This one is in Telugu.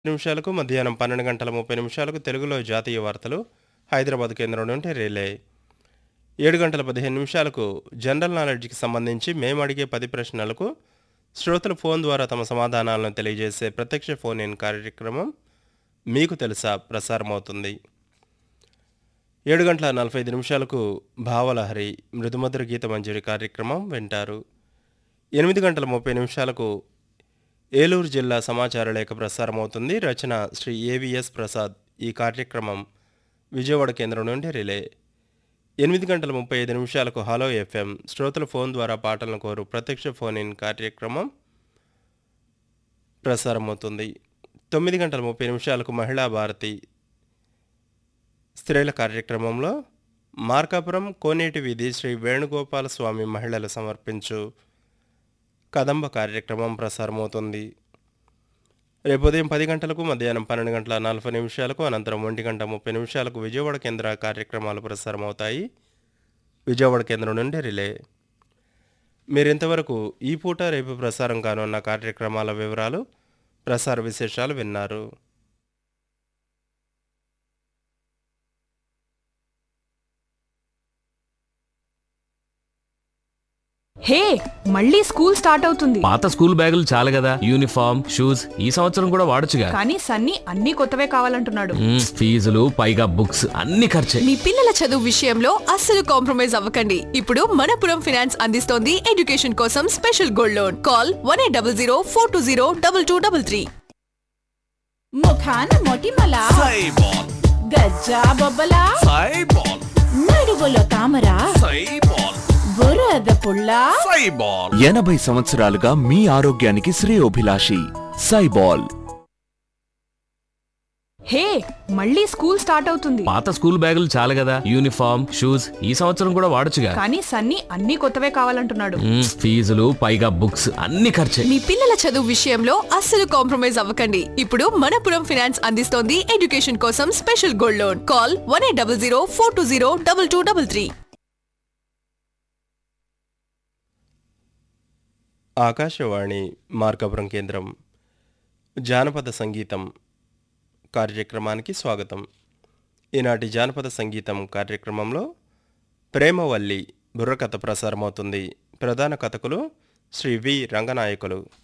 నిమిషాలకు మధ్యాహ్నం పన్నెండు గంటల ముప్పై నిమిషాలకు తెలుగులో జాతీయ వార్తలు హైదరాబాద్ కేంద్రం నుండి రిలే ఏడు గంటల పదిహేను నిమిషాలకు జనరల్ నాలెడ్జ్కి సంబంధించి మేము అడిగే పది ప్రశ్నలకు శ్రోతలు ఫోన్ ద్వారా తమ సమాధానాలను తెలియజేసే ప్రత్యక్ష ఫోన్ ఇన్ కార్యక్రమం మీకు తెలుసా ప్రసారమవుతుంది ఏడు గంటల నలభై ఐదు నిమిషాలకు భావలహరి మృదుమధుర గీత మంజరి కార్యక్రమం వింటారు ఎనిమిది గంటల ముప్పై నిమిషాలకు ఏలూరు జిల్లా సమాచార లేఖ ప్రసారం అవుతుంది రచన శ్రీ ఏవిఎస్ ప్రసాద్ ఈ కార్యక్రమం విజయవాడ కేంద్రం నుండి రిలే ఎనిమిది గంటల ముప్పై ఐదు నిమిషాలకు హలో ఎఫ్ఎం శ్రోతల ఫోన్ ద్వారా పాటలను కోరు ప్రత్యక్ష ఫోన్ ఇన్ కార్యక్రమం ప్రసారం అవుతుంది తొమ్మిది గంటల ముప్పై నిమిషాలకు మహిళా భారతి స్త్రీల కార్యక్రమంలో మార్కాపురం కోనేటి వీధి శ్రీ వేణుగోపాల స్వామి మహిళలు సమర్పించు కదంబ కార్యక్రమం ప్రసారమవుతుంది రేపు ఉదయం పది గంటలకు మధ్యాహ్నం పన్నెండు గంటల నలభై నిమిషాలకు అనంతరం ఒంటి గంట ముప్పై నిమిషాలకు విజయవాడ కేంద్ర కార్యక్రమాలు ప్రసారమవుతాయి విజయవాడ కేంద్రం నుండి రిలే మీరు ఇంతవరకు ఈ పూట రేపు ప్రసారం కానున్న కార్యక్రమాల వివరాలు ప్రసార విశేషాలు విన్నారు హే మళ్ళీ స్కూల్ స్టార్ట్ అవుతుంది పాత స్కూల్ బ్యాగులు చాలు కదా యూనిఫామ్ షూస్ ఈ సంవత్సరం కూడా వాడొచ్చుగా కానీ సన్నీ అన్ని కొత్తవే కావాలంటున్నాడు మ్మ్, ఫీజులు పైగా బుక్స్ అన్ని ఖర్చే మీ పిల్లల చదువు విషయంలో అస్సలు కాంప్రమైజ్ అవ్వకండి ఇప్పుడు మనపురం ఫినాన్స్ అందిస్తోంది ఎడ్యుకేషన్ కోసం special gold loan call one eight double zero four two zero double two double three ముఖాన మొటిమల సైబాల్ గజ్జా బొబ్బల సైబాల్ నడువులో తామర సైబాల్ బురద పుల్ల సైబాల్ ఎనభై సంవత్సరాలుగా మీ ఆరోగ్యానికి శ్రేయోభిలాషి సైబాల్ హే మళ్ళీ స్కూల్ స్టార్ట్ అవుతుంది పాత స్కూల్ బ్యాగులు చాలు కదా యూనిఫామ్ షూస్ ఈ సంవత్సరం కూడా వాడొచ్చుగా కానీ సన్నీ అన్ని కొత్తవే కావాలంటున్నాడు మ్మ్, ఫీజులు పైగా బుక్స్ అన్ని ఖర్చే మీ పిల్లల చదువు విషయంలో అస్సలు కాంప్రమైజ్ అవ్వకండి ఇప్పుడు మనపురం ఫినాన్స్ అందిస్తోంది ఎడ్యుకేషన్ కోసం special gold loan call one eight double zero four two zero double two double three Akashvani Markapuram కేంద్రం జానపద సంగీతం కార్యక్రమానికి స్వాగతం ఈనాటి జానపద సంగీతం కార్యక్రమంలో ప్రేమవల్లి బుర్రకథ ప్రసారమవుతుంది ప్రధాన కథకులు శ్రీ వి రంగనాయకులు